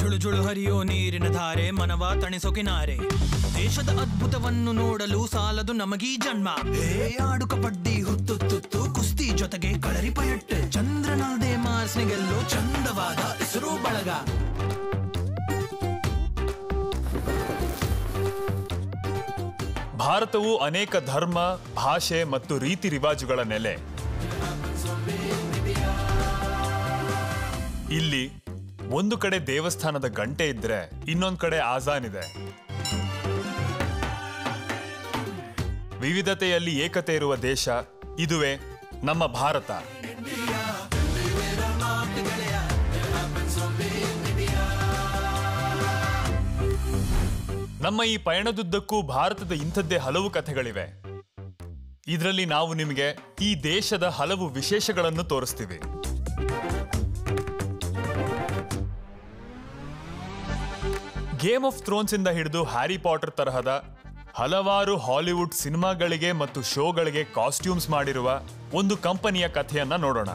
ಜುಳು ಜುಳು ಹರಿಯೋ ನೀರಿನ ಧಾರೆ ಮನವ ತಣಿಸೋ ಕಿನಾರೆ ದೇಶದ ಅದ್ಭುತವನ್ನು ನೋಡಲು ಸಾಲದು ನಮಗೀ ಜನ್ಮ ಹೇ ಆಡು ಕಬಡ್ಡಿ ಹುತ್ತು ತುತ್ತು ಕುಸ್ತಿ ಜೊತೆಗೆ ಕಳರಿ ಪಯಟ್ಟು ಚಂದ್ರನಲ್ದೆ ಮಾರ್ಸ್ನಿಗೆಲ್ಲೋ ಚಂದವಾದ ಹೆಸರು ಬಳಗ ಭಾರತವು ಅನೇಕ ಧರ್ಮ ಭಾಷೆ ಮತ್ತು ರೀತಿ ರಿವಾಜುಗಳ ನೆಲೆ ಇಲ್ಲಿ ಒಂದು ಕಡೆ ದೇವಸ್ಥಾನದ ಗಂಟೆ ಇದ್ರೆ ಇನ್ನೊಂದು ಕಡೆ ಆಜಾನ್ ಇದೆ ವಿವಿಧತೆಯಲ್ಲಿ ಏಕತೆ ಇರುವ ದೇಶ ಇದುವೇ ನಮ್ಮ ಭಾರತ ನಮ್ಮ ಈ ಪಯಣದುದ್ದಕ್ಕೂ ಭಾರತದ ಇಂಥದ್ದೇ ಹಲವು ಕಥೆಗಳಿವೆ ಇದರಲ್ಲಿ ನಾವು ನಿಮಗೆ ಈ ದೇಶದ ಹಲವು ವಿಶೇಷಗಳನ್ನು ತೋರಿಸ್ತೀವಿ ಗೇಮ್ ಆಫ್ ಥ್ರೋನ್ಸ್ ಇಂದ ಹಿಡಿದು ಹ್ಯಾರಿ ಪಾಟರ್ ತರಹದ ಹಲವಾರು ಹಾಲಿವುಡ್ ಸಿನಿಮಾಗಳಿಗೆ ಮತ್ತು ಶೋಗಳಿಗೆ ಕಾಸ್ಟ್ಯೂಮ್ಸ್ ಮಾಡಿರುವ ಒಂದು ಕಂಪನಿಯ ಕಥೆಯನ್ನ ನೋಡೋಣ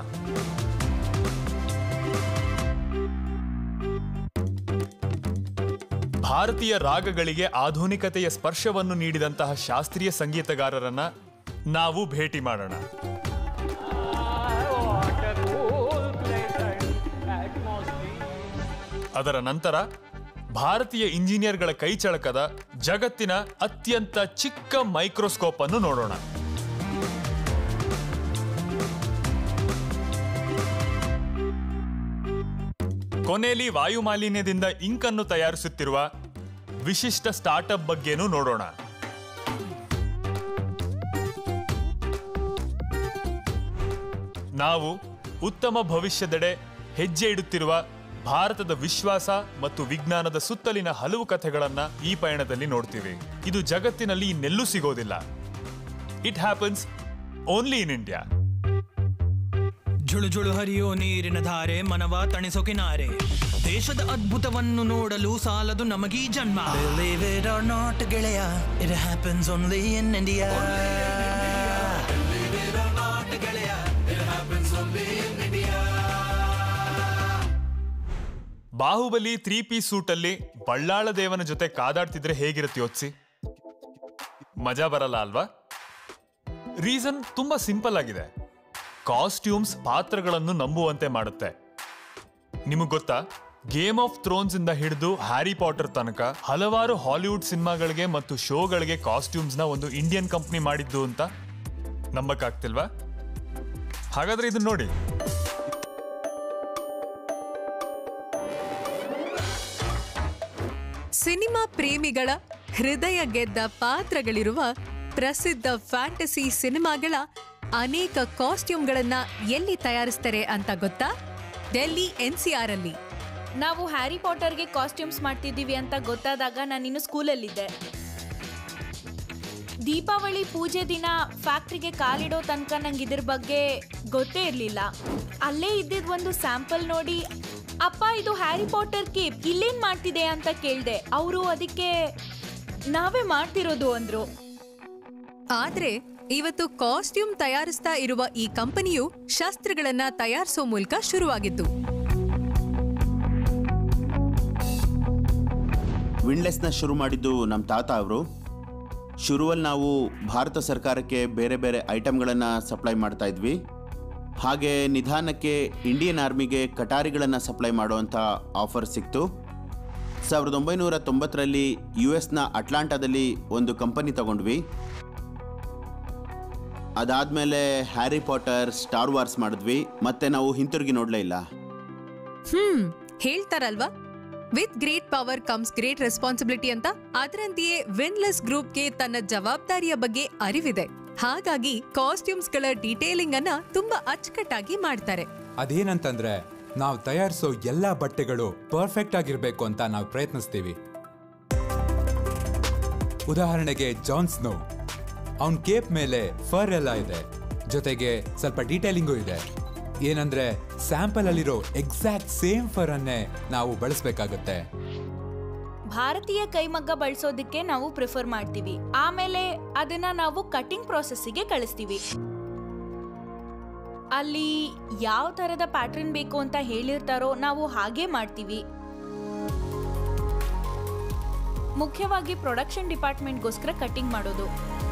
ಭಾರತೀಯ ರಾಗಗಳಿಗೆ ಆಧುನಿಕತೆಯ ಸ್ಪರ್ಶವನ್ನು ನೀಡಿದಂತಹ ಶಾಸ್ತ್ರೀಯ ಸಂಗೀತಗಾರರನ್ನ ನಾವು ಭೇಟಿ ಮಾಡೋಣ ಅದರ ನಂತರ ಭಾರತೀಯ ಇಂಜಿನಿಯರ್ಗಳ ಕೈಚಳಕದ ಜಗತ್ತಿನ ಅತ್ಯಂತ ಚಿಕ್ಕ ಮೈಕ್ರೋಸ್ಕೋಪ್ ಅನ್ನು ನೋಡೋಣ ಕೊನೆಯಲ್ಲಿ ವಾಯು ಮಾಲಿನ್ಯದಿಂದ ಇಂಕ್ ಅನ್ನು ತಯಾರಿಸುತ್ತಿರುವ ವಿಶಿಷ್ಟ ಸ್ಟಾರ್ಟ್ಅಪ್ ಬಗ್ಗೆನೂ ನೋಡೋಣ ನಾವು ಉತ್ತಮ ಭವಿಷ್ಯದೆಡೆ ಹೆಜ್ಜೆ ಇಡುತ್ತಿರುವ ಭಾರತದ ವಿಶ್ವಾಸ ಮತ್ತು ವಿಜ್ಞಾನದ ಸುತ್ತಲಿನ ಹಲವು ಕಥೆಗಳನ್ನ ಈ ಪಯಣದಲ್ಲಿ ನೋಡ್ತೀವಿ ಇದು ಜಗತ್ತಿನಲ್ಲಿ ಇನ್ನೆಲ್ಲೂ ಸಿಗೋದಿಲ್ಲ it happens only in India ಜುಳು ಜುಳು ಹರಿಯೋ ನೀರಿನ ಧಾರೆ ಮನವ ತಣಿಸೋ ಕಿನಾರೆ ದೇಶದ ಅದ್ಭುತವನ್ನು ನೋಡಲು ಸಾಲದು ನಮಗೀ ಜನ್ಮ Believe it or not, ಗೆಳೆಯ it happens only in India. Baahubali three piece ಸೂಟಲ್ಲಿ ಬಳ್ಳಾಳ ದೇವನ ಜೊತೆ ಕಾದಾಡ್ತಿದ್ರೆ ಹೇಗಿರುತ್ತೆ ಯೋಚಿಸಿ ಮಜಾ ಬರಲ್ಲ ಅಲ್ವಾ ರೀಸನ್ ತುಂಬಾ ಸಿಂಪಲ್ ಆಗಿದೆ ಕಾಸ್ಟ್ಯೂಮ್ಸ್ ಪಾತ್ರಗಳನ್ನು ನಂಬುವಂತೆ ಮಾಡುತ್ತೆ ನಿಮಗ್ ಗೊತ್ತಾ ಗೇಮ್ ಆಫ್ ಥ್ರೋನ್ಸ್ ಇಂದ ಹಿಡಿದು ಹ್ಯಾರಿ ಪಾಟರ್ ತನಕ ಹಲವಾರು ಹಾಲಿವುಡ್ ಸಿನಿಮಾಗಳಿಗೆ ಮತ್ತು ಶೋಗಳಿಗೆ ಕಾಸ್ಟ್ಯೂಮ್ಸ್ ನ ಒಂದು ಇಂಡಿಯನ್ ಕಂಪ್ನಿ ಮಾಡಿದ್ದು ಅಂತ ನಂಬಕ್ಕಾಗ್ತಿಲ್ವಾ ಹಾಗಾದ್ರೆ ಇದನ್ನ ನೋಡಿ ಸಿನಿಮಾ ಪ್ರೇಮಿಗಳ ಹೃದಯ ಗೆದ್ದ ಪಾತ್ರಗಳಿರುವ ಪ್ರಸಿದ್ಧ ಫ್ಯಾಂಟಸಿ ಸಿನಿಮಾಗಳ ಅನೇಕ ಕಾಸ್ಟ್ಯೂಮ್ಗಳನ್ನ ಎಲ್ಲಿ ತಯಾರಿಸ್ತಾರೆ ಅಂತ ಗೊತ್ತಾ ಡೆಲ್ಲಿ ಎನ್ಸಿಆರ್ ಅಲ್ಲಿ ನಾವು ಹ್ಯಾರಿ ಪಾಟರ್ಗೆ ಕಾಸ್ಟ್ಯೂಮ್ಸ್ ಮಾಡ್ತಿದ್ದೀವಿ ಅಂತ ಗೊತ್ತಾದಾಗ ನಾನಿನ್ನು ಸ್ಕೂಲಲ್ಲಿದ್ದೆ ದೀಪಾವಳಿ ಪೂಜೆ ದಿನ ಫ್ಯಾಕ್ಟ್ರಿಗೆ ಕಾಲಿಡೋ ತನಕ ನಂಗೆ ಇದ್ರ ಬಗ್ಗೆ ಗೊತ್ತೇ ಇರಲಿಲ್ಲ ಅಲ್ಲೇ ಇದ್ದಿದ್ ಒಂದು ಸ್ಯಾಂಪಲ್ ನೋಡಿ ಅಪ್ಪ ಇದು ಹ್ಯಾರಿ ಪಾಟರ್ ಕೇಪ್ ಇಲ್ಲೇನ್ ಮಾಡ್ತಿದೆ ಅಂತ ಕೇಳ್ದೆ ಅವರು ಅದಕ್ಕೆ ನಾವೇ ಮಾಡ್ತಿರೋದು ಅಂದ್ರು ಆದ್ರೆ ಇವತ್ತು ಕಾಸ್ಟ್ಯೂಮ್ ತಯಾರಿಸ್ತಾ ಇರುವ ಈ ಕಂಪನಿಯು ಶಸ್ತ್ರಗಳನ್ನ ತಯಾರಿಸೋ ಮೂಲಕ ಶುರುವಾಗಿತ್ತು ವಿಂಡ್ಲೆಸ್ನ ಶುರು ಮಾಡಿದ್ದು ನಮ್ಮ ತಾತ ಅವರು ಶುರುವಲ್ಲಿ ನಾವು ಭಾರತ ಸರ್ಕಾರಕ್ಕೆ ಬೇರೆ ಬೇರೆ ಐಟಮ್ಗಳನ್ನು ಸಪ್ಲೈ ಮಾಡ್ತಾ ಇದ್ವಿ ಹಾಗೆ ನಿಧಾನಕ್ಕೆ ಇಂಡಿಯನ್ ಆರ್ಮಿಗೆ ಕಟಾರಿಗಳನ್ನು ಸಪ್ಲೈ ಮಾಡುವಂಥ ಆಫರ್ ಸಿಕ್ತು ಸಾವಿರದ ಒಂಬೈನೂರ ತೊಂಬತ್ತರಲ್ಲಿ ಯು ಎಸ್ನ ಅಟ್ಲಾಂಟಾದಲ್ಲಿ ಒಂದು ಕಂಪನಿ ತಗೊಂಡ್ವಿ ಅದಾದಮೇಲೆ ಹ್ಯಾರಿ ಪಾಟರ್ ಸ್ಟಾರ್ ವಾರ್ಸ್ ಮಾಡಿದ್ವಿ ಮತ್ತೆ ನಾವು ಹಿಂತಿರುಗಿ ನೋಡಲೇ ಇಲ್ಲ ಹ್ಮ್ ಹೇಳ್ತಾರಲ್ವಾ with great power comes great responsibility ಅಂತ ಅದರಂತೆಯೇ ವಿನ್ಲೆಸ್ ಗ್ರೂಪ್ಗೆ ತನ್ನ ಜವಾಬ್ದಾರಿಯ ಬಗ್ಗೆ ಅರಿವಿದೆ ಹಾಗಾಗಿ ಕಾಸ್ಟ್ಯೂಮ್ಸ್ ಗಳ ಡೀಟೇಲಿಂಗ್ ಅನ್ನ ತುಂಬಾ ಅಚ್ಚುಕಟ್ಟಾಗಿ ಮಾಡ್ತಾರೆ ಅದೇನಂತಂದ್ರೆ ನಾವು ತಯಾರಿಸೋ ಎಲ್ಲಾ ಬಟ್ಟೆಗಳು ಪರ್ಫೆಕ್ಟ್ ಆಗಿರ್ಬೇಕು ಅಂತ ನಾವು ಪ್ರಯತ್ನಿಸ್ತೀವಿ ಉದಾಹರಣೆಗೆ ಜಾನ್ ಸ್ನೋ ಅವನ್ ಕೇಪ್ ಮೇಲೆ ಫರ್ ಎಲ್ಲ ಇದೆ ಜೊತೆಗೆ ಸ್ವಲ್ಪ ಡೀಟೇಲಿಂಗು ಇದೆ ಏನಂದ್ರೆ ಸ್ಯಾಂಪಲ್ ಅಲ್ಲಿರೋ ಎಕ್ಸಾಕ್ಟ್ ಸೇಮ್ ಫರ್ ಅನ್ನೇ ನಾವು ಬಳಸಬೇಕಾಗತ್ತೆ ಭಾರತೀಯ ಕೈಮಗ್ಗ ಬಳಸೋದಕ್ಕೆ ನಾವು ಪ್ರಿಫರ್ ಮಾಡ್ತೀವಿ ಆಮೇಲೆ ಅದನ್ನ ನಾವು ಕಟಿಂಗ್ ಪ್ರಾಸೆಸ್ಸಿಗೆ ಕಳಿಸ್ತೀವಿ ಅಲ್ಲಿ ಯಾವ ಥರದ ಪ್ಯಾಟರ್ನ್ ಬೇಕು ಅಂತ ಹೇಳಿರ್ತಾರೋ ನಾವು ಹಾಗೆ ಮಾಡ್ತೀವಿ ಮುಖ್ಯವಾಗಿ ಪ್ರೊಡಕ್ಷನ್ ಡಿಪಾರ್ಟ್ಮೆಂಟ್ಗೋಸ್ಕರ ಕಟಿಂಗ್ ಮಾಡೋದು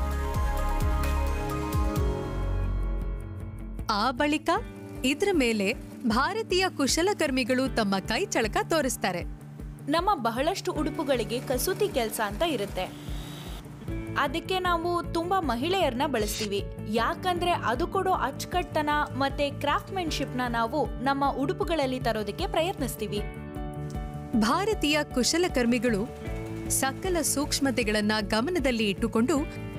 ಆ ಬಳಿಕ ಇದ್ರ ಮೇಲೆ ಭಾರತೀಯ ಕುಶಲಕರ್ಮಿಗಳು ತಮ್ಮ ಕೈ ಚಳಕ ತೋರಿಸ್ತಾರೆ ನಮ್ಮ ಬಹಳಷ್ಟು ಉಡುಪುಗಳಿಗೆ ಕಸೂತಿ ಕೆಲಸ ಅಂತ ಇರುತ್ತೆ ಅದಕ್ಕೆ ನಾವು ತುಂಬಾ ಮಹಿಳೆಯರನ್ನ ಬಳಸ್ತೀವಿ ಯಾಕಂದ್ರೆ ಅದು ಕೊಡೋ ಅಚ್ಚುಕಟ್ಟತನ ಮತ್ತೆ ಕ್ರಾಫ್ಟ್ಮೆನ್ಶಿಪ್ನ ನಾವು ನಮ್ಮ ಉಡುಪುಗಳಲ್ಲಿ ತರೋದಕ್ಕೆ ಪ್ರಯತ್ನಿಸ್ತೀವಿ ಭಾರತೀಯ ಕುಶಲಕರ್ಮಿಗಳು ಸಕಲ ಸೂಕ್ಷ್ಮತೆಗಳನ್ನ ಗಮನದಲ್ಲಿ ಇಟ್ಟುಕೊಂಡು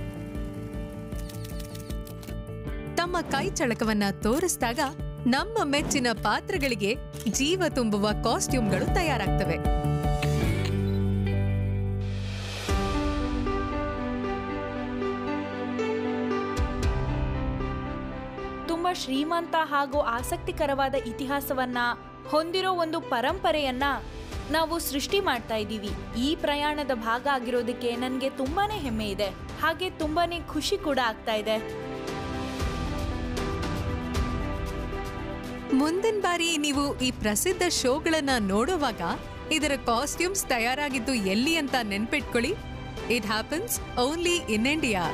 ತಮ್ಮ ಕೈ ಚಳಕವನ್ನ ತೋರಿಸಿದಾಗ ನಮ್ಮ ಮೆಚ್ಚಿನ ಪಾತ್ರಗಳಿಗೆ ಜೀವ ತುಂಬುವ ಕಾಸ್ಟ್ಯೂಮ್ಗಳು ತಯಾರಾಗ್ತವೆ ತುಂಬಾ ಶ್ರೀಮಂತ ಹಾಗೂ ಆಸಕ್ತಿಕರವಾದ ಇತಿಹಾಸವನ್ನ ಹೊಂದಿರೋ ಒಂದು ಪರಂಪರೆಯನ್ನ ನಾವು ಸೃಷ್ಟಿ ಮಾಡ್ತಾ ಇದ್ದೀವಿ ಈ ಪ್ರಯಾಣದ ಭಾಗ ಆಗಿರೋದಕ್ಕೆ ನನಗೆ ತುಂಬಾನೇ ಹೆಮ್ಮೆ ಇದೆ ಹಾಗೆ ತುಂಬಾನೇ ಖುಷಿ ಕೂಡ ಆಗ್ತಾ ಇದೆ ಮುಂದಿನ ಬಾರಿ ನೀವು ಈ ಪ್ರಸಿದ್ಧ ಶೋಗಳನ್ನ ನೋಡುವಾಗ ಇದರ ಕಾಸ್ಟ್ಯೂಮ್ಸ್ ತಯಾರಾಗಿದ್ದು ಎಲ್ಲಿ ಅಂತ ನೆನ್ಪಿಟ್ಕೊಳ್ಳಿ it happens only in India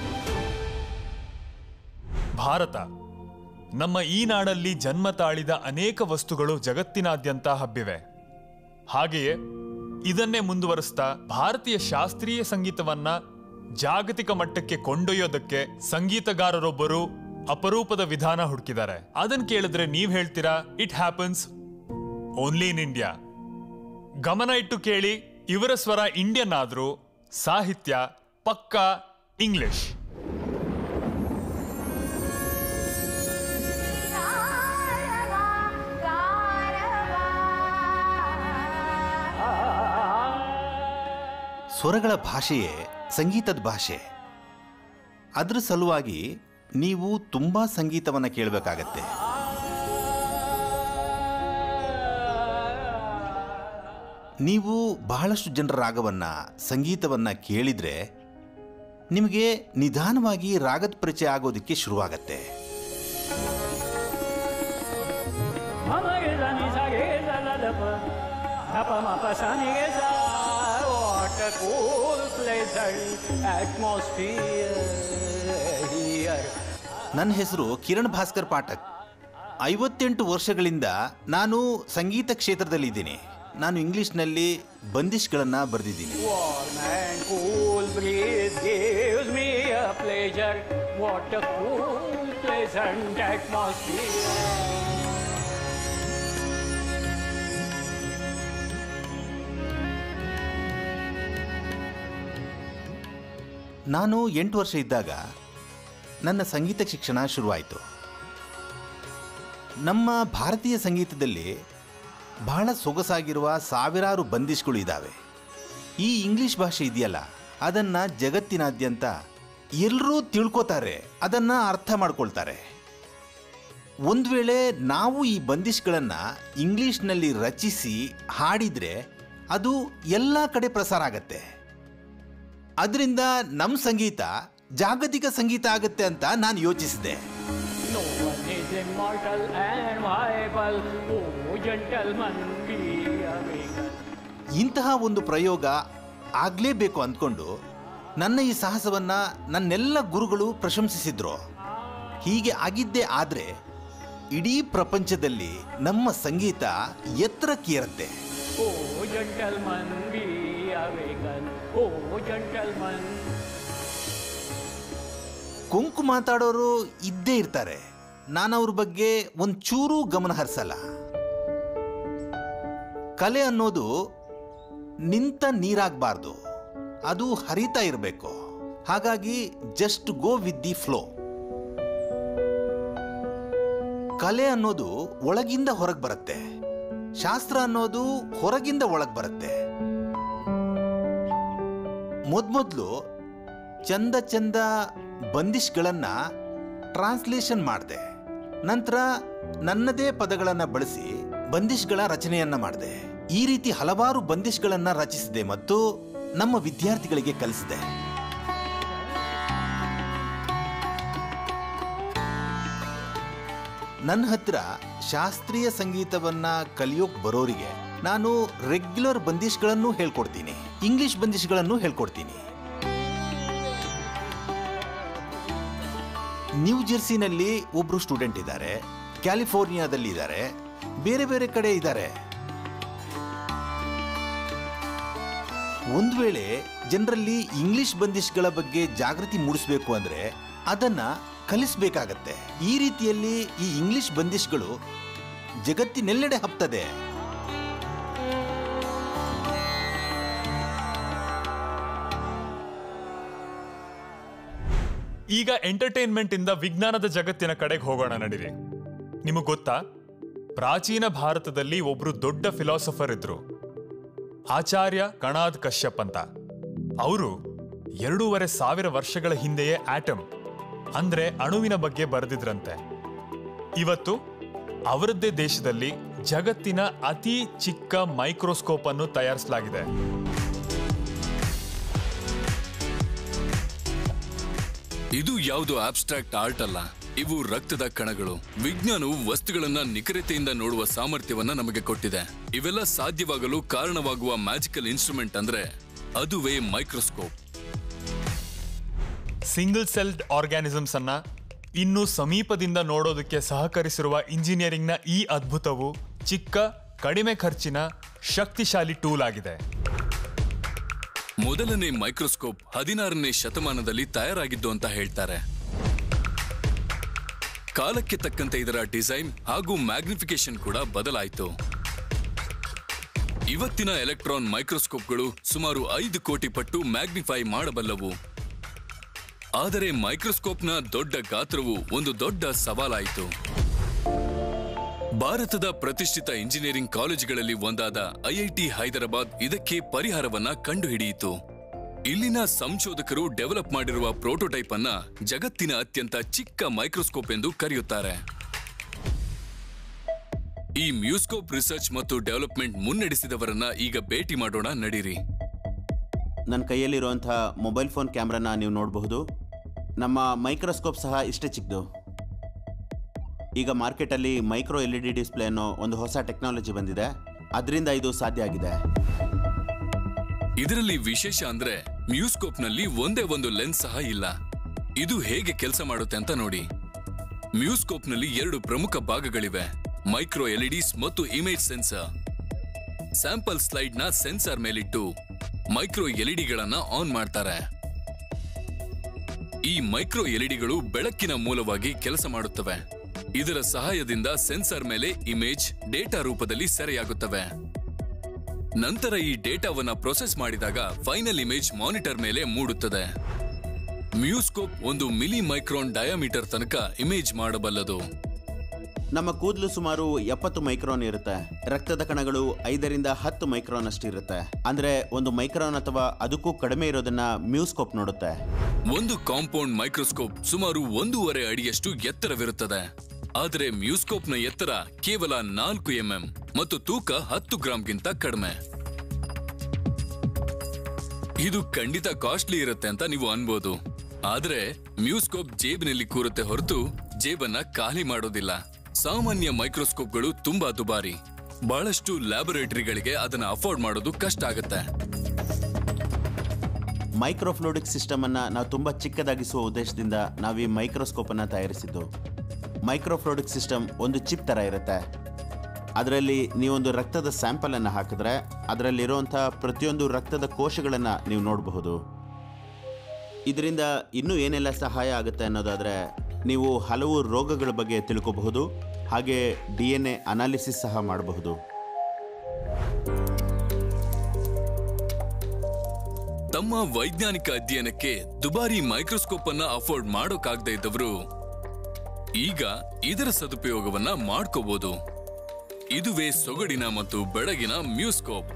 Bharat ನಮ್ಮ ಈ ನಾಡಲ್ಲಿ ಜನ್ಮ ತಾಳಿದ ಅನೇಕ ವಸ್ತುಗಳು ಜಗತ್ತಿನಾದ್ಯಂತ ಹಬ್ಬಿವೆ ಹಾಗೆಯೇ ಇದನ್ನೇ ಮುಂದುವರಿಸ್ತಾ ಭಾರತೀಯ ಶಾಸ್ತ್ರೀಯ ಸಂಗೀತವನ್ನ ಜಾಗತಿಕ ಮಟ್ಟಕ್ಕೆ ಕೊಂಡೊಯ್ಯೋದಕ್ಕೆ ಸಂಗೀತಗಾರರೊಬ್ಬರು ಅಪರೂಪದ ವಿಧಾನ ಹುಡುಕಿದ್ದಾರೆ ಅದನ್ನ ಕೇಳಿದ್ರೆ ನೀವ್ ಹೇಳ್ತೀರಾ it happens only in India ಗಮನ ಇಟ್ಟು ಕೇಳಿ ಇವರ ಸ್ವರ ಇಂಡಿಯನ್ ಆದ್ರೂ ಸಾಹಿತ್ಯ ಪಕ್ಕಾ ಇಂಗ್ಲಿಷ್ ಸ್ವರಗಳ ಭಾಷೆಯೇ ಸಂಗೀತದ ಭಾಷೆ ಅದ್ರ ಸಲುವಾಗಿ ನೀವು ತುಂಬಾ ಸಂಗೀತವನ್ನು ಕೇಳಬೇಕಾಗತ್ತೆ ನೀವು ಬಹಳಷ್ಟು ಜನರ ರಾಗವನ್ನ ಸಂಗೀತವನ್ನ ಕೇಳಿದ್ರೆ ನಿಮಗೆ ನಿಧಾನವಾಗಿ ರಾಗದ ಪರಿಚಯ ಆಗೋದಕ್ಕೆ ಶುರುವಾಗತ್ತೆ ಮಮಗೆ ನಿ ಸಗೆ ಸಲದಪ ಧಪ ಮಪ ಸನಿಗೆ ಸಾ what a cool pleasant atmosphere here ನನ್ನ ಹೆಸರು ಕಿರಣ್ ಭಾಸ್ಕರ್ ಪಾಠಕ್ ಐವತ್ತೆಂಟು ವರ್ಷಗಳಿಂದ ನಾನು ಸಂಗೀತ ಕ್ಷೇತ್ರದಲ್ಲಿದ್ದೀನಿ ನಾನು ಇಂಗ್ಲಿಷ್ನಲ್ಲಿ ಬಂದಿಷ್ಗಳನ್ನು ಬರೆದಿದ್ದೀನಿ warm and cool breeze gives me a pleasure what a cool pleasant atmosphere ನಾನು ಎಂಟು ವರ್ಷ ಇದ್ದಾಗ ನನ್ನ ಸಂಗೀತ ಶಿಕ್ಷಣ ಶುರುವಾಯಿತು ನಮ್ಮ ಭಾರತೀಯ ಸಂಗೀತದಲ್ಲಿ ಬಹಳ ಸೊಗಸಾಗಿರುವ ಸಾವಿರಾರು ಬಂದಿಷ್ಗಳು ಇದ್ದಾವೆ ಈ ಇಂಗ್ಲಿಷ್ ಭಾಷೆ ಇದೆಯಲ್ಲ ಅದನ್ನು ಜಗತ್ತಿನಾದ್ಯಂತ ಎಲ್ಲರೂ ತಿಳ್ಕೊತಾರೆ ಅದನ್ನು ಅರ್ಥ ಮಾಡ್ಕೊಳ್ತಾರೆ ಒಂದು ವೇಳೆ ನಾವು ಈ ಬಂದಿಷ್ಗಳನ್ನು ಇಂಗ್ಲಿಷ್ನಲ್ಲಿ ರಚಿಸಿ ಹಾಡಿದರೆ ಅದು ಎಲ್ಲ ಕಡೆ ಪ್ರಸಾರ ಆಗತ್ತೆ ಅದರಿಂದ ನಮ್ಮ ಸಂಗೀತ ಜಾಗತಿಕ ಸಂಗೀತ ಆಗುತ್ತೆ ಅಂತ ನಾನು ಯೋಚಿಸಿದೆ no one is immortal and viable oh gentlemen be awakened ಇಂತಹ ಒಂದು ಪ್ರಯೋಗ ಆಗಲೇಬೇಕು ಅಂದ್ಕೊಂಡು ನನ್ನ ಈ ಸಾಹಸವನ್ನ ನನ್ನೆಲ್ಲ ಗುರುಗಳು ಪ್ರಶಂಸಿಸಿದ್ರು ಹೀಗೆ ಆಗಿದ್ದೇ ಆದರೆ ಇಡೀ ಪ್ರಪಂಚದಲ್ಲಿ ನಮ್ಮ ಸಂಗೀತ ಎತ್ತರಕ್ಕೇರುತ್ತೆ Oh, gentlemen, be awakened. Oh, gentlemen. ಕೊಂಕು ಮಾತಾಡೋರು ಇದ್ದೇ ಇರ್ತಾರೆ ನಾನು ಅವ್ರ ಬಗ್ಗೆ ಒಂಚೂರೂ ಗಮನ ಹರಿಸಲ್ಲ ಕಲೆ ಅನ್ನೋದು ನಿಂತ ನೀರಾಗಬಾರ್ದು ಅದು ಹರಿತಾ ಇರಬೇಕು ಹಾಗಾಗಿ just go with the flow ಕಲೆ ಅನ್ನೋದು ಒಳಗಿಂದ ಹೊರಗೆ ಬರುತ್ತೆ ಶಾಸ್ತ್ರ ಅನ್ನೋದು ಹೊರಗಿಂದ ಒಳಗೆ ಬರುತ್ತೆ ಮೊದ್ಮೊದ್ಲು ಚಂದ ಚಂದ ಬಂದಿಷ್ಗಳನ್ನ ಟ್ರಾನ್ಸ್ಲೇಷನ್ ಮಾಡಿದೆ ನಂತರ ನನ್ನದೇ ಪದಗಳನ್ನು ಬಳಸಿ ಬಂದಿಷ್ಗಳ ರಚನೆಯನ್ನ ಮಾಡಿದೆ ಈ ರೀತಿ ಹಲವಾರು ಬಂದಿಷ್ಗಳನ್ನ ರಚಿಸಿದೆ ಮತ್ತು ನಮ್ಮ ವಿದ್ಯಾರ್ಥಿಗಳಿಗೆ ಕಲಿಸಿದೆ ನನ್ನ ಹತ್ರ ಶಾಸ್ತ್ರೀಯ ಸಂಗೀತವನ್ನ ಕಲಿಯೋಕ್ ಬರೋರಿಗೆ ನಾನು ರೆಗ್ಯುಲರ್ ಬಂದಿಷ್ಗಳನ್ನು ಹೇಳ್ಕೊಡ್ತೀನಿ ಇಂಗ್ಲಿಷ್ ಬಂದಿಷ್ಗಳನ್ನು ಹೇಳ್ಕೊಡ್ತೀನಿ ನ್ಯೂ ಜೆರ್ಸಿನಲ್ಲಿ ಒಬ್ರು ಸ್ಟೂಡೆಂಟ್ ಇದ್ದಾರೆ ಕ್ಯಾಲಿಫೋರ್ನಿಯಾದಲ್ಲಿ ಇದ್ದಾರೆ ಬೇರೆ ಬೇರೆ ಕಡೆ ಇದ್ದಾರೆ ಒಂದು ವೇಳೆ ಜನರಲ್ಲಿ ಇಂಗ್ಲಿಷ್ ಬಂದಿಷ್ಗಳ ಬಗ್ಗೆ ಜಾಗೃತಿ ಮೂಡಿಸಬೇಕು ಅಂದ್ರೆ ಅದನ್ನ ಕಲಿಸ್ಬೇಕಾಗತ್ತೆ ಈ ರೀತಿಯಲ್ಲಿ ಈ ಇಂಗ್ಲಿಷ್ ಬಂದಿಷ್ಗಳು ಜಗತ್ತಿನೆಲ್ಲೆಡೆ ಹಬ್ತದೆ ಈಗ ಎಂಟರ್ಟೈನ್ಮೆಂಟ್ ಇಂದ ವಿಜ್ಞಾನದ ಜಗತ್ತಿನ ಕಡೆಗೆ ಹೋಗೋಣ ನಡೀರಿ ನಿಮಗೆ ಗೊತ್ತಾ ಪ್ರಾಚೀನ ಭಾರತದಲ್ಲಿ ಒಬ್ರು ದೊಡ್ಡ ಫಿಲಾಸಫರ್ ಇದ್ರು ಆಚಾರ್ಯ ಕಣಾದ್ ಕಶ್ಯಪ್ ಅಂತ ಅವರು ಎರಡೂವರೆ ಸಾವಿರ ವರ್ಷಗಳ ಹಿಂದೆಯೇ ಆಟಮ್ ಅಂದ್ರೆ ಅಣುವಿನ ಬಗ್ಗೆ ಬರೆದಿದ್ರಂತೆ ಇವತ್ತು ಅವರದ್ದೇ ದೇಶದಲ್ಲಿ ಜಗತ್ತಿನ ಅತಿ ಚಿಕ್ಕ ಮೈಕ್ರೋಸ್ಕೋಪ್ ಅನ್ನು ತಯಾರಿಸಲಾಗಿದೆ ಇದು ಯಾವುದು ಆಬ್ಸ್ಟ್ರಾಕ್ಟ್ ಆರ್ಟ್ ಅಲ್ಲ ಇವು ರಕ್ತದ ಕಣಗಳು ವಿಜ್ಞಾನವು ವಸ್ತುಗಳನ್ನ ನಿಖರತೆಯಿಂದ ನೋಡುವ ಸಾಮರ್ಥ್ಯವನ್ನ ನಮಗೆ ಕೊಟ್ಟಿದೆ ಇವೆಲ್ಲ ಸಾಧ್ಯವಾಗಲು ಕಾರಣವಾಗುವ ಮ್ಯಾಜಿಕಲ್ ಇನ್ಸ್ಟ್ರೂಮೆಂಟ್ ಅಂದ್ರೆ ಅದುವೇ ಮೈಕ್ರೋಸ್ಕೋಪ್ ಸಿಂಗಲ್ ಸೆಲ್ಡ್ ಆರ್ಗ್ಯಾನಿಸಮ್ಸ್ ಅನ್ನ ಇನ್ನು ಸಮೀಪದಿಂದ ನೋಡೋದಕ್ಕೆ ಸಹಕರಿಸಿರುವ ಇಂಜಿನಿಯರಿಂಗ್ನ ಈ ಅದ್ಭುತವು ಚಿಕ್ಕ ಕಡಿಮೆ ಖರ್ಚಿನ ಶಕ್ತಿಶಾಲಿ ಟೂಲ್ ಆಗಿದೆ ಮೊದಲನೇ ಮೈಕ್ರೋಸ್ಕೋಪ್ ಹದಿನಾರನೇ ಶತಮಾನದಲ್ಲಿ ತಯಾರಾಗಿದ್ದು ಅಂತ ಹೇಳ್ತಾರೆ ಕಾಲಕ್ಕೆ ತಕ್ಕಂತೆ ಇದರ ಡಿಸೈನ್ ಹಾಗೂ ಮ್ಯಾಗ್ನಿಫಿಕೇಶನ್ ಕೂಡ ಬದಲಾಯಿತು ಇವತ್ತಿನ ಎಲೆಕ್ಟ್ರಾನ್ ಮೈಕ್ರೋಸ್ಕೋಪ್ಗಳು ಸುಮಾರು ಐದು ಕೋಟಿ ಪಟ್ಟು ಮ್ಯಾಗ್ನಿಫೈ ಮಾಡಬಲ್ಲವು ಆದರೆ ಮೈಕ್ರೋಸ್ಕೋಪ್ನ ದೊಡ್ಡ ಗಾತ್ರವು ಒಂದು ದೊಡ್ಡ ಸವಾಲಾಯಿತು ಭಾರತದ ಪ್ರತಿಷ್ಠಿತ ಇಂಜಿನಿಯರಿಂಗ್ ಕಾಲೇಜುಗಳಲ್ಲಿ ಒಂದಾದ ಐಐಟಿ ಹೈದರಾಬಾದ್ ಇದಕ್ಕೆ ಪರಿಹಾರವನ್ನ ಕಂಡುಹಿಡಿಯಿತು ಇಲ್ಲಿನ ಸಂಶೋಧಕರು ಡೆವಲಪ್ ಮಾಡಿರುವ ಪ್ರೋಟೋಟೈಪ್ ಅನ್ನ ಜಗತ್ತಿನ ಅತ್ಯಂತ ಚಿಕ್ಕ ಮೈಕ್ರೋಸ್ಕೋಪ್ ಎಂದು ಕರೆಯುತ್ತಾರೆ ಈ ಮ್ಯೂಸ್ಕೋಪ್ ರಿಸರ್ಚ್ ಮತ್ತು ಡೆವಲಪ್ಮೆಂಟ್ ಮುನ್ನಡೆಸಿದವರನ್ನ ಈಗ ಭೇಟಿ ಮಾಡೋಣ ನಡೀರಿ ನನ್ನ ಕೈಯಲ್ಲಿರುವಂಥ ಮೊಬೈಲ್ ಫೋನ್ ಕ್ಯಾಮ್ರಾನ ನೀವು ನೋಡಬಹುದು ನಮ್ಮ ಮೈಕ್ರೋಸ್ಕೋಪ್ ಸಹ ಇಷ್ಟೇ ಚಿಕ್ಕದು ಈಗ ಮಾರ್ಕೆಟಲ್ಲಿ micro L E D display ಅನ್ನೋ ಒಂದು ಹೊಸ ಟೆಕ್ನಾಲಜಿ ಬಂದಿದೆ ಅದರಿಂದ ಇದು ಸಾಧ್ಯ ಆಗಿದೆ ಇದರಲ್ಲಿ ವಿಶೇಷ ಅಂದ್ರೆ ಮ್ಯೂಸ್ಕೋಪ್ನಲ್ಲಿ ಒಂದೇ ಒಂದು ಲೆನ್ಸ್ ಸಹ ಇಲ್ಲ ಇದು ಹೇಗೆ ಕೆಲಸ ಮಾಡುತ್ತೆ ಅಂತ ನೋಡಿ ಮ್ಯೂಸ್ಕೋಪ್ನಲ್ಲಿ ಎರಡು ಪ್ರಮುಖ ಭಾಗಗಳಿವೆ ಮೈಕ್ರೋ ಎಲ್ಇಡಿಸ್ ಮತ್ತು ಇಮೇಜ್ ಸೆನ್ಸರ್ ಸ್ಯಾಂಪಲ್ ಸ್ಲೈಡ್ ನ ಸೆನ್ಸಾರ್ ಮೇಲಿಟ್ಟು ಮೈಕ್ರೋ ಎಲ್ಇಡಿಗಳನ್ನ ಆನ್ ಮಾಡ್ತಾರೆ ಈ ಮೈಕ್ರೋ ಎಲ್ಇಡಿಗಳು ಬೆಳಕಿನ ಮೂಲವಾಗಿ ಕೆಲಸ ಮಾಡುತ್ತವೆ ಇದರ ಸಹಾಯದಿಂದ ಸೆನ್ಸಾರ್ ಮೇಲೆ ಇಮೇಜ್ ಡೇಟಾ ರೂಪದಲ್ಲಿ ಸೆರೆಯಾಗುತ್ತವೆ ನಂತರ ಈ ಡೇಟಾವನ್ನ ಪ್ರೊಸೆಸ್ ಮಾಡಿದಾಗ ಫೈನಲ್ ಇಮೇಜ್ ಮಾನಿಟರ್ ಮೇಲೆ ಮೂಡುತ್ತದೆ ಮ್ಯೂಸ್ಕೋಪ್ ಒಂದು ಮಿಲಿ ಮೈಕ್ರಾನ್ ಡಯಾಮೀಟರ್ ತನಕ ಇಮೇಜ್ ಮಾಡಬಲ್ಲದು ನಮ್ಮ ಕೂದಲು ಸುಮಾರು ಎಪ್ಪತ್ತು ಮೈಕ್ರಾನ್ ಇರುತ್ತೆ ರಕ್ತದ ಕಣಗಳು ಐದರಿಂದ ಹತ್ತು ಮೈಕ್ರಾನ್ ಅಷ್ಟಿರುತ್ತೆ ಅಂದ್ರೆ ಒಂದು ಮೈಕ್ರಾನ್ ಅಥವಾ ಅದಕ್ಕೂ ಕಡಿಮೆ ಇರೋದನ್ನ ಮ್ಯೂಸ್ಕೋಪ್ ನೋಡುತ್ತೆ ಒಂದು ಕಾಂಪೌಂಡ್ ಮೈಕ್ರೋಸ್ಕೋಪ್ ಸುಮಾರು ಒಂದೂವರೆ ಅಡಿಯಷ್ಟು ಎತ್ತರವಿರುತ್ತದೆ ಆದರೆ ಮ್ಯೂಸ್ಕೋಪ್ನ ಎತ್ತರ ಕೇವಲ ನಾಲ್ಕು ಎಂಎಂ ಮತ್ತು ತೂಕ ಹತ್ತು ಗ್ರಾಂಗಿಂತ ಕಡಿಮೆ ಇದು ಖಂಡಿತ ಕಾಸ್ಟ್ಲಿ ಇರುತ್ತೆ ಅಂತ ನೀವು ಅನ್ಬೋದು ಆದ್ರೆ ಮ್ಯೂಸ್ಕೋಪ್ ಜೇಬಿನಲ್ಲಿ ಕೂರುತ್ತೆ ಹೊರತು ಜೇಬನ್ನ ಖಾಲಿ ಮಾಡೋದಿಲ್ಲ ಸಾಮಾನ್ಯ ಮೈಕ್ರೋಸ್ಕೋಪ್ಗಳು ತುಂಬಾ ದುಬಾರಿ ಬಹಳಷ್ಟು ಲ್ಯಾಬೊರೇಟರಿಗಳಿಗೆ ಅದನ್ನ ಅಫೋರ್ಡ್ ಮಾಡೋದು ಕಷ್ಟ ಆಗುತ್ತೆ ಮೈಕ್ರೋಫ್ಲೂಡಿಕ್ ಸಿಸ್ಟಮ್ ಅನ್ನ ನಾವು ತುಂಬಾ ಚಿಕ್ಕದಾಗಿಸುವ ಉದ್ದೇಶದಿಂದ ನಾವು ಈ ಮೈಕ್ರೋಸ್ಕೋಪ್ ಅನ್ನ ತಯಾರಿಸಿದ್ದು ಮೈಕ್ರೋಫ್ಲೂಡಿಕ್ ಸಿಸ್ಟಮ್ ಒಂದು ಚಿಪ್ ತರ ಇರುತ್ತೆ ಅದರಲ್ಲಿ ನೀವೊಂದು ರಕ್ತದ ಸ್ಯಾಂಪಲ್ ಅನ್ನು ಹಾಕಿದ್ರೆ ಅದರಲ್ಲಿರುವಂಥ ಪ್ರತಿಯೊಂದು ರಕ್ತದ ಕೋಶಗಳನ್ನು ನೀವು ನೋಡಬಹುದು ಇದರಿಂದ ಇನ್ನೂ ಏನೆಲ್ಲ ಸಹಾಯ ಆಗುತ್ತೆ ಅನ್ನೋದಾದರೆ ನೀವು ಹಲವು ರೋಗಗಳ ಬಗ್ಗೆ ತಿಳ್ಕೋಬಹುದು ಹಾಗೆ ಡಿ ಎನ್ ಎ ಅನಾಲಿಸಿಸ್ ಸಹ ಮಾಡಬಹುದು ತಮ್ಮ ವೈಜ್ಞಾನಿಕ ಅಧ್ಯಯನಕ್ಕೆ ದುಬಾರಿ ಮೈಕ್ರೋಸ್ಕೋಪ್ ಅನ್ನ ಅಫೋರ್ಡ್ ಮಾಡೋಕಾಗದೇ ಇದ್ದವರು ಈಗ ಇದರ ಸದುಪಯೋಗವನ್ನ ಮಾಡ್ಕೋಬಹುದು ಇದುವೇ ಸೊಗಡಿನ ಮತ್ತು ಬೆಳಗಿನ ಮ್ಯೂಸ್ಕೋಪ್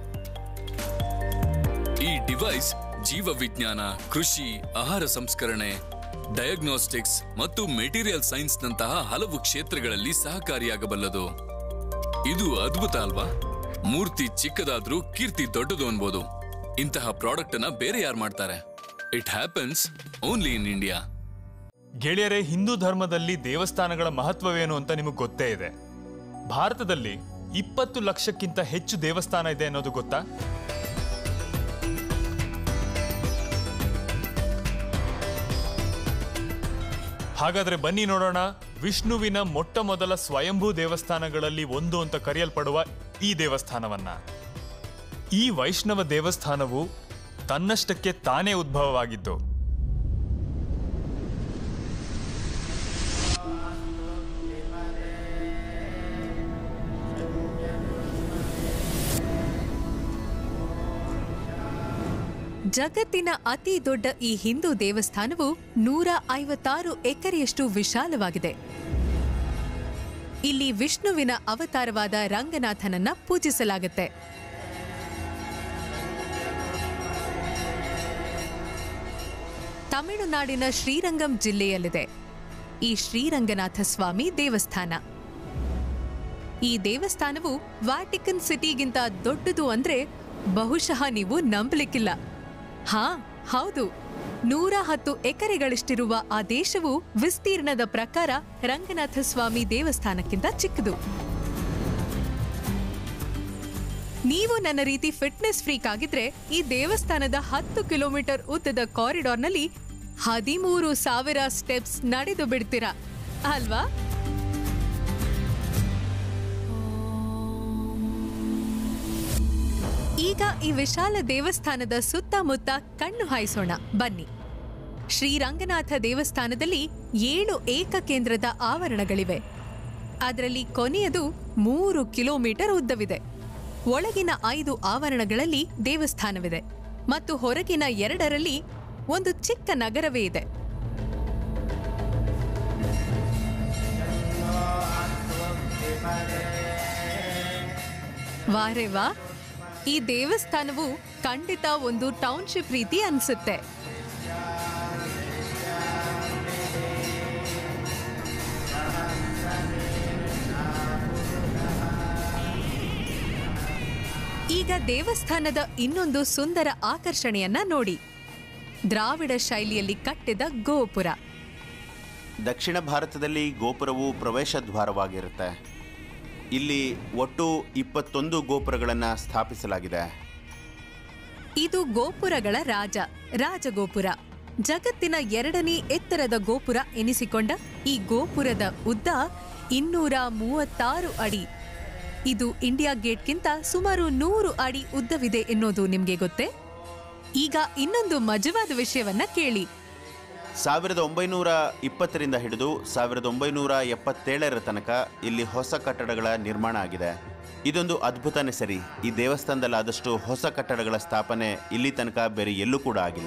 ಈ ಡಿವೈಸ್ ಜೀವ ವಿಜ್ಞಾನ ಕೃಷಿ ಆಹಾರ ಸಂಸ್ಕರಣೆ ಡಯಾಗ್ನೋಸ್ಟಿಕ್ಸ್ ಮತ್ತು ಮೆಟೀರಿಯಲ್ ಸೈನ್ಸ್ನಂತಹ ಹಲವು ಕ್ಷೇತ್ರಗಳಲ್ಲಿ ಸಹಕಾರಿಯಾಗಬಲ್ಲದು ಇದು ಅದ್ಭುತ ಅಲ್ವಾ ಮೂರ್ತಿ ಚಿಕ್ಕದಾದ್ರೂ ಕೀರ್ತಿ ದೊಡ್ಡದು ಅನ್ಬೋದು ಇಂತಹ ಪ್ರಾಡಕ್ಟ್ ಅನ್ನ ಬೇರೆ ಯಾರು ಮಾಡ್ತಾರೆ it happens only in India ಗೆಳೆಯರೇ ಹಿಂದೂ ಧರ್ಮದಲ್ಲಿ ದೇವಸ್ಥಾನಗಳ ಮಹತ್ವವೇನು ಅಂತ ನಿಮಗೆ ಗೊತ್ತೇ ಇದೆ ಭಾರತದಲ್ಲಿ ಇಪ್ಪತ್ತು ಲಕ್ಷಕ್ಕಿಂತ ಹೆಚ್ಚು ದೇವಸ್ಥಾನ ಇದೆ ಅನ್ನೋದು ಗೊತ್ತಾ ಹಾಗಾದ್ರೆ ಬನ್ನಿ ನೋಡೋಣ ವಿಷ್ಣುವಿನ ಮೊಟ್ಟ ಮೊದಲ ಸ್ವಯಂಭೂ ದೇವಸ್ಥಾನಗಳಲ್ಲಿ ಒಂದು ಅಂತ ಕರೆಯಲ್ಪಡುವ ಈ ದೇವಸ್ಥಾನವನ್ನ ಈ ವೈಷ್ಣವ ದೇವಸ್ಥಾನವು ತನ್ನಷ್ಟಕ್ಕೆ ತಾನೇ ಉದ್ಭವವಾಗಿದ್ದು ಜಗತ್ತಿನ ಅತಿ ದೊಡ್ಡ ಈ ಹಿಂದೂ ದೇವಸ್ಥಾನವು ನೂರ ಐವತ್ತಾರು ಎಕರೆಯಷ್ಟು ವಿಶಾಲವಾಗಿದೆ ಇಲ್ಲಿ ವಿಷ್ಣುವಿನ ಅವತಾರವಾದ ರಂಗನಾಥನನ್ನ ಪೂಜಿಸಲಾಗುತ್ತೆ ತಮಿಳುನಾಡಿನ ಶ್ರೀರಂಗಂ ಜಿಲ್ಲೆಯಲ್ಲಿದೆ ಈ ಶ್ರೀರಂಗನಾಥ ಸ್ವಾಮಿ ದೇವಸ್ಥಾನ ಈ ದೇವಸ್ಥಾನವು ವ್ಯಾಟಿಕನ್ ಸಿಟಿಗಿಂತ ದೊಡ್ಡದು ಅಂದ್ರೆ ಬಹುಶಃ ನೀವು ನಂಬಲಿಕ್ಕಿಲ್ಲ ಹಾ ಹೌದು ನೂರ ಹತ್ತು ಎಕರೆಗಳಷ್ಟಿರುವ ಆ ದೇಶವು ವಿಸ್ತೀರ್ಣದ ಪ್ರಕಾರ ರಂಗನಾಥ ಸ್ವಾಮಿ ದೇವಸ್ಥಾನಕ್ಕಿಂತ ಚಿಕ್ಕದು ನೀವು ನನ್ನ ರೀತಿ ಫಿಟ್ನೆಸ್ ಫ್ರೀಕ್ ಆಗಿದ್ರೆ ಈ ದೇವಸ್ಥಾನದ ಹತ್ತು ಕಿಲೋಮೀಟರ್ ಉದ್ದದ ಕಾರಿಡಾರ್ನಲ್ಲಿ ಹದಿಮೂರು ಸಾವಿರ ಸ್ಟೆಪ್ಸ್ ನಡೆದು ಬಿಡ್ತೀರಾ ಅಲ್ವಾ ಈಗ ಈ ವಿಶಾಲ ದೇವಸ್ಥಾನದ ಸುತ್ತಮುತ್ತ ಕಣ್ಣು ಹಾಯಿಸೋಣ ಬನ್ನಿ ಶ್ರೀರಂಗನಾಥ ದೇವಸ್ಥಾನದಲ್ಲಿ ಏಳು ಏಕಕೇಂದ್ರದ ಆವರಣಗಳಿವೆ ಅದರಲ್ಲಿ ಕೊನೆಯದು ಮೂರು ಕಿಲೋಮೀಟರ್ ಉದ್ದವಿದೆ ಒಳಗಿನ ಐದು ಆವರಣಗಳಲ್ಲಿ ದೇವಸ್ಥಾನವಿದೆ ಮತ್ತು ಹೊರಗಿನ ಎರಡರಲ್ಲಿ ಒಂದು ಚಿಕ್ಕ ನಗರವೇ ಇದೆ ವಾರೆ ವಾ ಈ ದೇವಸ್ಥಾನವು ಖಂಡಿತ ಒಂದು ಟೌನ್ಶಿಪ್ ರೀತಿ ಅನ್ಸುತ್ತೆ ಈಗ ದೇವಸ್ಥಾನದ ಇನ್ನೊಂದು ಸುಂದರ ಆಕರ್ಷಣೆಯನ್ನ ನೋಡಿ ದ್ರಾವಿಡ ಶೈಲಿಯಲ್ಲಿ ಕಟ್ಟಿದ ಗೋಪುರ ದಕ್ಷಿಣ ಭಾರತದಲ್ಲಿ ಗೋಪುರವು ಪ್ರವೇಶ ದ್ವಾರವಾಗಿರುತ್ತೆ ಇಲ್ಲಿ ಒಟ್ಟು ಇಪ್ಪತ್ತೊಂದು ಗೋಪುರಗಳನ್ನು ಸ್ಥಾಪಿಸಲಾಗಿದೆ ಇದು ಗೋಪುರಗಳ ರಾಜ ರಾಜಗೋಪುರ ಜಗತ್ತಿನ ಎರಡನೇ ಎತ್ತರದ ಗೋಪುರ ಎನಿಸಿಕೊಂಡ ಈ ಗೋಪುರದ ಉದ್ದ ಇನ್ನೂರ ಮೂವತ್ತಾರು ಅಡಿ ಇದು ಇಂಡಿಯಾ ಗೇಟ್ಗಿಂತ ಸುಮಾರು ನೂರು ಅಡಿ ಉದ್ದವಿದೆ ಎನ್ನೋದು ನಿಮ್ಗೆ ಗೊತ್ತೇ ಈಗ ಇನ್ನೊಂದು ಮಜವಾದ ವಿಷಯವನ್ನ ಕೇಳಿ ಸಾವಿರದ ಒಂಬೈನೂರ ಇಪ್ಪತ್ತರಿಂದ ಹಿಡಿದು ಸಾವಿರದ ಒಂಬೈನೂರ ಎಪ್ಪತ್ತೇಳರ ತನಕ ಇಲ್ಲಿ ಹೊಸ ಕಟ್ಟಡಗಳ ನಿರ್ಮಾಣ ಆಗಿದೆ ಇದೊಂದು ಅದ್ಭುತನೇ ಸರಿ ಈ ದೇವಸ್ಥಾನದಲ್ಲಾದಷ್ಟು ಹೊಸ ಕಟ್ಟಡಗಳ ಸ್ಥಾಪನೆ ಇಲ್ಲಿ ತನಕ ಬೇರೆ ಎಲ್ಲೂ ಕೂಡ ಆಗಿಲ್ಲ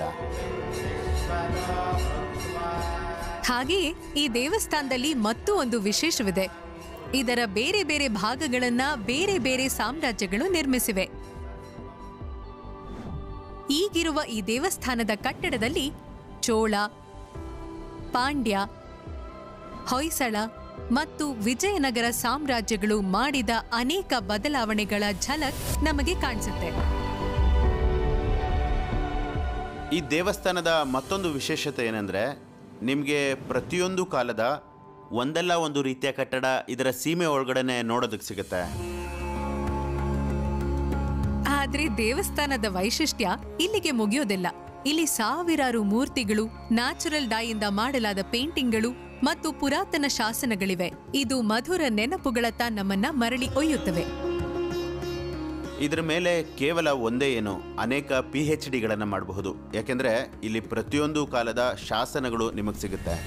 ಹಾಗೆಯೇ ಈ ದೇವಸ್ಥಾನದಲ್ಲಿ ಮತ್ತೂ ಒಂದು ವಿಶೇಷವಿದೆ ಇದರ ಬೇರೆ ಬೇರೆ ಭಾಗಗಳನ್ನ ಬೇರೆ ಬೇರೆ ಸಾಮ್ರಾಜ್ಯಗಳು ನಿರ್ಮಿಸಿವೆ ಈಗಿರುವ ಈ ದೇವಸ್ಥಾನದ ಕಟ್ಟಡದಲ್ಲಿ ಚೋಳ ಪಾಂಡ್ಯ ಹೊಯ್ಸಳ ಮತ್ತು ವಿಜಯನಗರ ಸಾಮ್ರಾಜ್ಯಗಳು ಮಾಡಿದ ಅನೇಕ ಬದಲಾವಣೆಗಳ ಝಲಕ್ ನಮಗೆ ಕಾಣಿಸುತ್ತೆ ಈ ದೇವಸ್ಥಾನದ ಮತ್ತೊಂದು ವಿಶೇಷತೆ ಏನಂದರೆ ನಿಮಗೆ ಪ್ರತಿಯೊಂದು ಕಾಲದ ಒಂದಲ್ಲ ಒಂದು ರೀತಿಯ ಕಟ್ಟಡ ಇದರ ಸೀಮೆ ಒಳಗಡೆನೆ ನೋಡೋದಕ್ಕೆ ಸಿಗುತ್ತೆ ಆದ್ರೆ ದೇವಸ್ಥಾನದ ವೈಶಿಷ್ಟ್ಯ ಇಲ್ಲಿಗೆ ಮುಗಿಯೋದಿಲ್ಲ ಇಲ್ಲಿ ಸಾವಿರಾರು ಮೂರ್ತಿಗಳು ನ್ಯಾಚುರಲ್ ಡೈಯಿಂದ ಮಾಡಲಾದ ಪೇಂಟಿಂಗ್ಗಳು ಮತ್ತು ಪುರಾತನ ಶಾಸನಗಳಿವೆ ಇದು ಮಧುರ ನೆನಪುಗಳತ್ತ ನಮ್ಮನ್ನ ಮರಳಿ ಒಯ್ಯುತ್ತವೆ ಇದರ ಮೇಲೆ ಕೇವಲ ಒಂದೇ ಏನು ಅನೇಕ ಪಿ ಎಚ್ ಡಿಗಳನ್ನು ಮಾಡಬಹುದು ಯಾಕೆಂದರೆ ಇಲ್ಲಿ ಪ್ರತಿಯೊಂದು ಕಾಲದ ಶಾಸನಗಳು ನಿಮಗೆ ಸಿಗುತ್ತೆ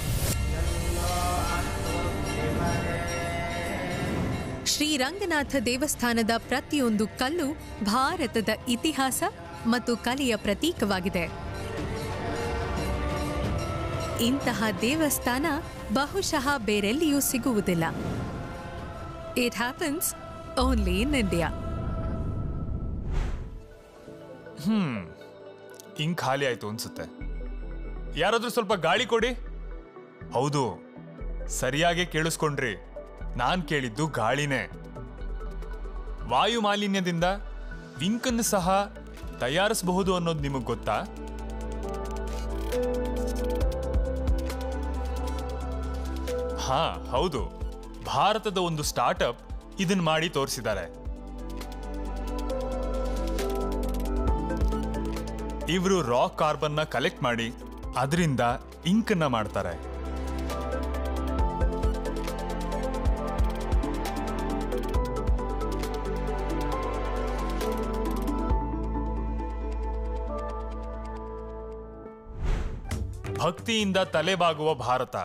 ಶ್ರೀರಂಗನಾಥ ದೇವಸ್ಥಾನದ ಪ್ರತಿಯೊಂದು ಕಲ್ಲು ಭಾರತದ ಇತಿಹಾಸ ಮತ್ತು ಕಲೆಯ ಪ್ರತೀಕವಾಗಿದೆ ಇಂತಹ ದೇವಸ್ಥಾನ ಬಹುಶಃ ಬೇರೆಲ್ಲಿಯೂ ಸಿಗುವುದಿಲ್ಲ it happens only in India hmm ಹಿಂಗ್ ಖಾಲಿ ಆಯ್ತು ಅನ್ಸುತ್ತೆ ಯಾರಾದ್ರೂ ಸ್ವಲ್ಪ ಗಾಳಿ ಕೊಡಿ ಹೌದು ಸರಿಯಾಗಿ ಕೇಳಿಸ್ಕೊಂಡ್ರಿ ನಾನ್ ಕೇಳಿದ್ದು ಗಾಳಿನೇ ವಾಯು ಮಾಲಿನ್ಯದಿಂದ ವಿಂಕನ್ನು ಸಹ ತಯಾರಿಸಬಹುದು ಅನ್ನೋದು ನಿಮಗೆ ಗೊತ್ತಾ ಹಾ ಹೌದು ಭಾರತದ ಒಂದು ಸ್ಟಾರ್ಟ್ಅಪ್ ಇದನ್ನ ಮಾಡಿ ತೋರಿಸಿದ್ದಾರೆ ಇವರು ರಾ ಕಾರ್ಬನ್ನ ಕಲೆಕ್ಟ್ ಮಾಡಿ ಅದರಿಂದ ಇಂಕನ್ನ ಮಾಡ್ತಾರೆ ಭಕ್ತಿಯಿಂದ ತಲೆಬಾಗುವ ಭಾರತ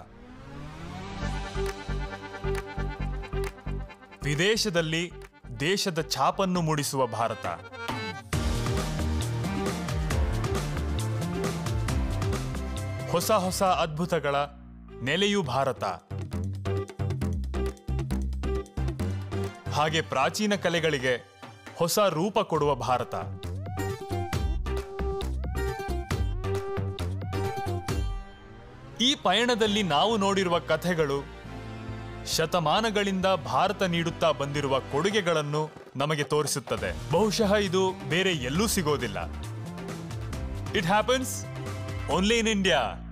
ವಿದೇಶದಲ್ಲಿ ದೇಶದ ಛಾಪನ್ನು ಮೂಡಿಸುವ ಭಾರತ ಹೊಸ ಹೊಸ ಅದ್ಭುತಗಳ ನೆಲೆಯು ಭಾರತ ಹಾಗೆ ಪ್ರಾಚೀನ ಕಲೆಗಳಿಗೆ ಹೊಸ ರೂಪ ಕೊಡುವ ಭಾರತ ಈ ಪಯಣದಲ್ಲಿ ನಾವು ನೋಡಿರುವ ಕಥೆಗಳು ಶತಮಾನಗಳಿಂದ ಭಾರತ ನೀಡುತ್ತಾ ಬಂದಿರುವ ಕೊಡುಗೆಗಳನ್ನು ನಮಗೆ ತೋರಿಸುತ್ತದೆ ಬಹುಶಃ ಇದು ಬೇರೆ ಎಲ್ಲೂ ಸಿಗೋದಿಲ್ಲ it happens only in India